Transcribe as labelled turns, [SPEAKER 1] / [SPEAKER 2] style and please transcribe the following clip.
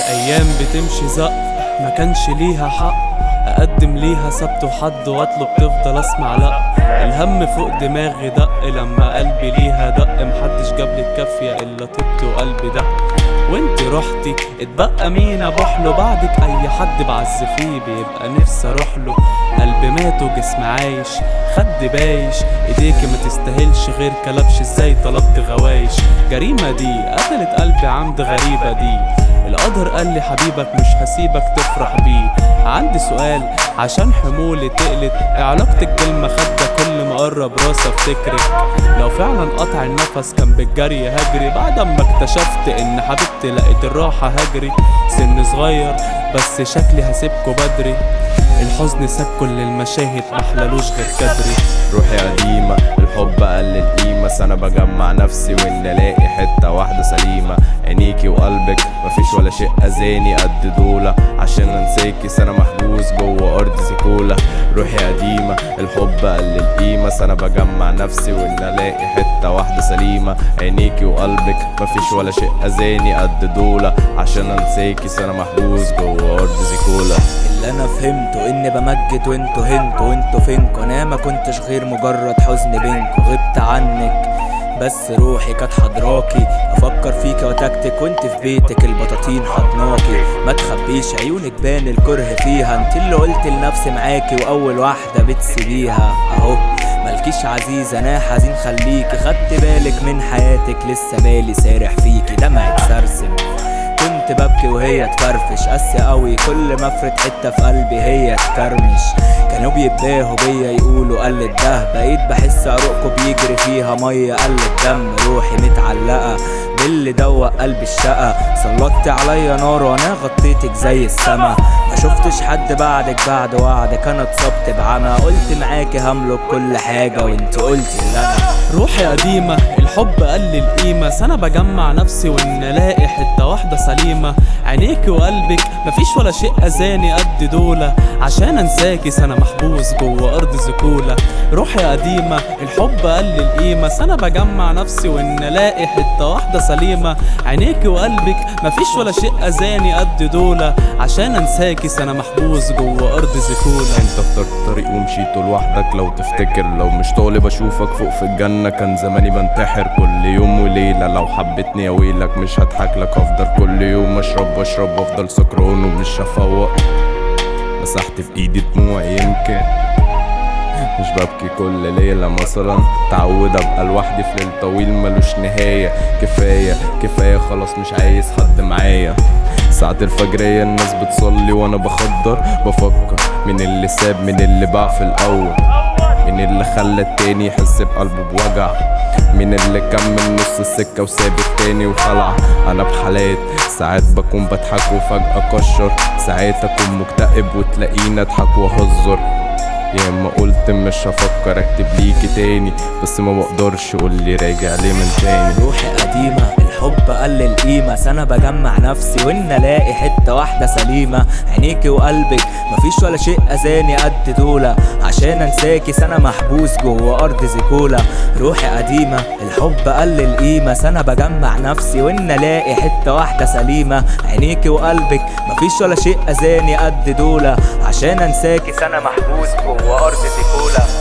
[SPEAKER 1] ايام بتمشي زق ما كانش ليها حق اقدم ليها سبت وحد واطلب تفضل اسمع لا الهم فوق دماغي دق لما قلبي ليها دق محدش جاب لي الكافية الا طبت وقلبي دق وانت رحتي اتبقى مين ابوح له بعدك اي حد بعز فيه بيبقى نفسي اروح له قلب مات وجسم عايش خد بايش ايديكي ما تستاهلش غير كلبش ازاي طلبت غوايش جريمة دي قتلت قلبي عمد غريبة دي القدر قال لي حبيبك مش هسيبك تفرح بيه عندي سؤال عشان حمولي تقلت إيه علاقتك بالمخدة كل ما اقرب راسي افتكرك لو فعلا قطع النفس كان بالجري هجري بعد ما اكتشفت ان حبيبتي لقيت الراحة هجري سن صغير بس شكلي هسيبكوا بدري الحزن ساب كل المشاهد محللوش غير كدري
[SPEAKER 2] روحي قديمة الحب قل القيمة سنة بجمع نفسي وإن ألاقي حتة واحدة سليمة عينيكي وقلبك مفيش ولا شيء أذاني قد دولة عشان أنساكي سنة محبوس جوه أرض زيكولا روحي قديمة الحب قل القيمة سنة بجمع نفسي وإن ألاقي حتة واحدة سليمة عينيكي وقلبك مفيش ولا شيء أذاني قد دولة عشان أنساكي سنة محبوس جوه أرض زيكولا
[SPEAKER 3] اللي انا فهمته اني بمجد وانتوا هنتوا وانتوا فينكوا انا ما كنتش غير مجرد حزن بينكوا غبت عنك بس روحي كانت حضراكي افكر فيك وتكتك وانت في بيتك البطاطين حضناكي ما تخبيش عيونك بان الكره فيها انت اللي قلت لنفسي معاكي واول واحده بتسيبيها اهو مالكيش عزيز انا حزين خليكي خدت بالك من حياتك لسه بالي سارح فيكي دمعك سرسم كنت ببكي وهي تفرفش قاسية قوي كل ما افرد حتة في قلبي هي تكرمش كانوا بيتباهوا بيا يقولوا قلت ده بقيت بحس عروقكوا بيجري فيها مية قلت دم روحي متعلقة باللي دوق قلبي الشقة سلطت عليا نار وانا غطيتك زي السما ما شفتش حد بعدك بعد وعدك انا اتصبت بعمى قلت معاكي هملك كل حاجة وانت قلتي اللي انا
[SPEAKER 1] روحي قديمة الحب قل القيمة سنة بجمع نفسي وان الاقي حتة واحدة سليمة عينيكي وقلبك مفيش ولا شيء اذاني قد دولة عشان انساكي سنة محبوس جوه ارض زكولة روحي قديمة الحب قل القيمة سنة بجمع نفسي وان الاقي حتة واحدة سليمة عينيكي وقلبك مفيش ولا شيء اذاني قد دولة عشان انساكي سنة محبوس جوه ارض زكولة
[SPEAKER 2] انت اخترت طريق ومشيته لوحدك لو تفتكر لو مش طالب اشوفك فوق في الجنة كان زماني بنتحر كل يوم وليلة لو حبيتني يا ويلك مش هضحك لك هفضل كل يوم اشرب واشرب وافضل سكران ومش هفوق مسحت في ايدي دموعي يمكن مش ببكي كل ليلة مثلا تعود ابقى لوحدي في ليل طويل ملوش نهاية كفاية كفاية خلاص مش عايز حد معايا ساعة الفجرية الناس بتصلي وانا بخدر بفكر من اللي ساب من اللي باع في الاول من اللي خلى التاني يحس بقلبه بوجع من اللي كمل نص السكة وساب التاني وخلع أنا بحالات ساعات بكون بضحك وفجأة أكشر ساعات أكون مكتئب وتلاقيني أضحك وأهزر يا اما قلت مش هفكر اكتب ليكي تاني بس ما بقدرش قولي راجع ليه من تاني
[SPEAKER 3] روحي قديمة الحب قل القيمة سنة بجمع نفسي وان الاقي حتة واحدة سليمة عينيكي وقلبك مفيش ولا شيء اذاني قد دولة عشان انساكي سنة محبوس جوه ارض زيكولا روحي قديمة الحب قل القيمة سنة بجمع نفسي وان الاقي حتة واحدة سليمة عينيكي وقلبك مفيش ولا شيء اذاني قد دولة عشان انساكي سنة محبوس جوه ارض زيكولا